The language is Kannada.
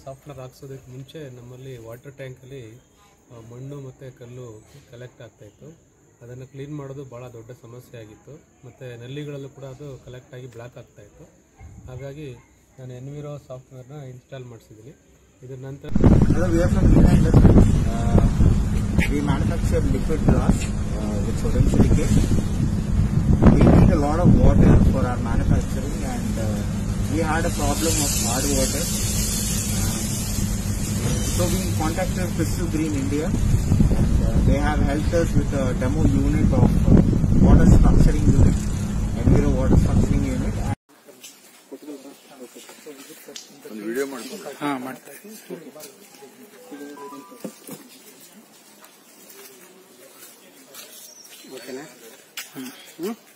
ಸಾಫ್ಟ್ನರ್ ಹಾಕ್ಸೋದಕ್ಕೆ ಮುಂಚೆ ನಮ್ಮಲ್ಲಿ ವಾಟರ್ ಟ್ಯಾಂಕಲ್ಲಿ ಆ, ಮಣ್ಣು ಮತ್ತು ಕಲ್ಲು ಕಲೆಕ್ಟ್ ಆಗ್ತಾಯಿತ್ತು ಅದನ್ನು ಕ್ಲೀನ್ ಮಾಡೋದು ಭಾಳ ದೊಡ್ಡ ಸಮಸ್ಯೆ ಆಗಿತ್ತು ಮತ್ತು ನಲ್ಲಿಗಳಲ್ಲೂ ಕೂಡ ಅದು ಕಲೆಕ್ಟ್ ಆಗಿ ಬ್ಲಾಕ್ ಆಗ್ತಾಯಿತ್ತು ಹಾಗಾಗಿ ನಾನು ಎನ್ವಿರೋ ಸಾಫ್ಟ್ವೇರ್ನ ಇನ್ಸ್ಟಾಲ್ ಮಾಡಿಸಿದ್ದೀನಿ ಇದ್ರ ನಂತರ Hello, we are from Nina Industries. Uh, we manufacture liquid glass uh, with sodium silicate. We need a lot of water for our manufacturing and uh, we had a problem of hard water. Um, so we contacted Crystal Green India and uh, they have helped us with a demo unit of uh, water structuring unit, Enviro water structuring unit. ಹಾ ಮಾಡ್ತಾ ಓಕೆನಾ ಹ್ಮ್